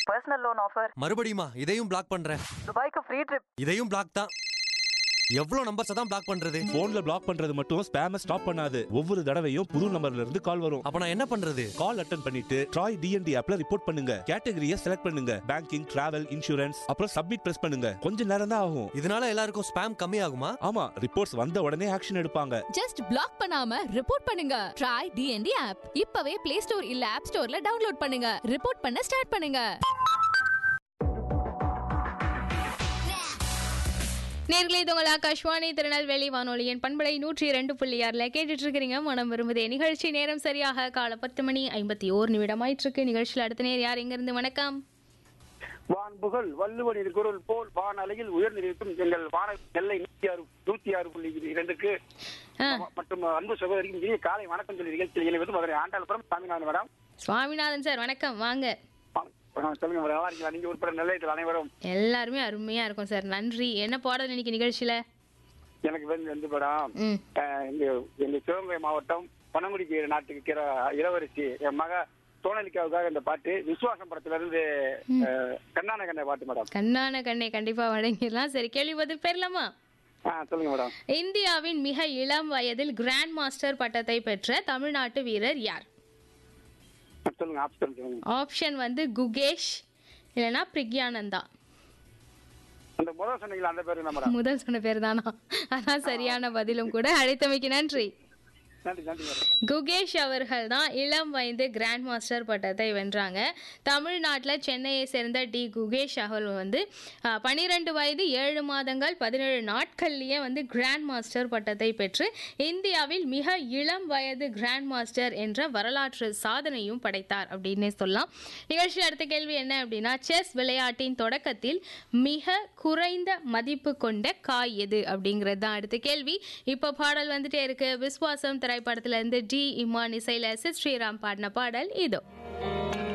Personal loan offer மறுபடியுமா இதையும் black பண்றேன் துபாய்க்கு ஃப்ரீ ட்ரிப் இதையும் பிளாக் தான் எவ்வளவு நம்பர்ஸ் தான் பிளாக் பண்றது போன்ல பிளாக் பண்றது மட்டும் ஸ்பேம ஸ்டாப் பண்ணாது ஒவ்வொரு தடவையும் புது நம்பர்ல இருந்து கால் வரும் அப்ப நான் என்ன பண்றது கால் அட்டன் பண்ணிட்டு ட்ராய் டிஎன்டி ஆப்ல ரிப்போர்ட் பண்ணுங்க கேட்டகரியை செலக்ட் பண்ணுங்க பேங்கிங் டிராவல் இன்சூரன்ஸ் அப்புறம் சப்மிட் பிரஸ் பண்ணுங்க கொஞ்ச நேரம் தான் ஆகும் இதனால எல்லாருக்கும் ஸ்பேம் கம்மி ஆகுமா ஆமா ரிப்போர்ட்ஸ் வந்த உடனே ஆக்ஷன் எடுப்பாங்க ஜஸ்ட் பிளாக் பண்ணாம ரிப்போர்ட் பண்ணுங்க ட்ரை டிஎன்டி ஆப் இப்பவே பிளே ஸ்டோர் இல்ல ஆப் ஸ்டோர்ல டவுன்லோட் பண்ணுங்க ரிப்போர்ட் பண்ண ஸ்டார்ட் பண்ணுங்க நேர்களே இது உங்கள் ஆகாஷ்வாணி திருநெல்வேலி வானொலியின் பண்பலை நூற்றி இரண்டு புள்ளி ஆறில் கேட்டுட்டு இருக்கிறீங்க மனம் விரும்புதே நிகழ்ச்சி நேரம் சரியாக காலை பத்து மணி ஐம்பத்தி ஓர் நிமிடம் ஆயிட்டிருக்கு நிகழ்ச்சியில் அடுத்த நேர் யார் எங்கிருந்து வணக்கம் வான்புகழ் வள்ளுவனின் குரல் போல் வான் அலையில் உயர்ந்திருக்கும் எங்கள் வான நெல்லை நூத்தி ஆறு நூத்தி ஆறு புள்ளி இரண்டுக்கு ஆ. மற்றும் அன்பு சகோதரிக்கு இனிய காலை வணக்கம் சொல்லி நிகழ்ச்சியில் இணைவது மதுரை ஆண்டாளபுரம் சாமிநாதன் மேடம் சுவாமிநாதன் சார் வணக்கம் வாங்க வணக்கம். சொல்லுங்க மேடம் நல்லா இருக்கீங்களா நீங்க உட்பட நிலையத்தில் அனைவரும் எல்லாருமே அருமையா இருக்கும் சார் நன்றி என்ன பாடல் இன்னைக்கு நிகழ்ச்சியில எனக்கு வந்து வந்து மேடம் ம் அஹ், எங்க எங்க சிவகங்கை மாவட்டம் பனங்குடிக்கு நாட்டுக்கு இருக்கிற இளவரசி என் மக சோனலிக்காவுக்காக இந்த பாட்டு விசுவாசம் படத்துல இருந்து அஹ், கண்ணான கண்ணை பாட்டு மேடம் கண்ணான கண்ணை கண்டிப்பா வழங்கிடலாம் சரி கேள்விப்பது பெறலாமா ஆ சொல்லுங்க மேடம் இந்தியாவின் மிக இளம் வயதில் கிராண்ட் மாஸ்டர் பட்டத்தை பெற்ற தமிழ்நாட்டு வீரர் யார் சொல்லுங்க ஆப்ஷன் சொல்லுங்க ஆப்ஷன் வந்து குகேஷ் இல்லைன்னா பிரிக்யானந்தா அந்த முதல் சொன்னீங்களா அந்த பேரு என்ன மேடம் முதல் சொன்ன பேர் தானா அதான் சரியான பதிலும் கூட அழைத்தமைக்கு நன்றி நன்றி நன்றி மேடம் குகேஷ் அவர்கள் தான் இளம் வயது கிராண்ட் மாஸ்டர் பட்டத்தை வென்றாங்க தமிழ்நாட்டில் சென்னையை சேர்ந்த டி குகேஷ் அவர்கள் வந்து பன்னிரெண்டு வயது ஏழு மாதங்கள் பதினேழு நாட்கள்லேயே வந்து கிராண்ட் மாஸ்டர் பட்டத்தை பெற்று இந்தியாவில் மிக இளம் வயது கிராண்ட் மாஸ்டர் என்ற வரலாற்று சாதனையும் படைத்தார் அப்படின்னே சொல்லலாம் நிகழ்ச்சியில் அடுத்த கேள்வி என்ன அப்படின்னா செஸ் விளையாட்டின் தொடக்கத்தில் மிக குறைந்த மதிப்பு கொண்ட காய் எது அப்படிங்கிறது தான் அடுத்த கேள்வி இப்போ பாடல் வந்துட்டே இருக்கு விஸ்வாசம் திரைப்படத்துல இருந்து டி இமான் இசையில எஸ் எஸ் ஸ்ரீராம் பாடின பாடல் இதோ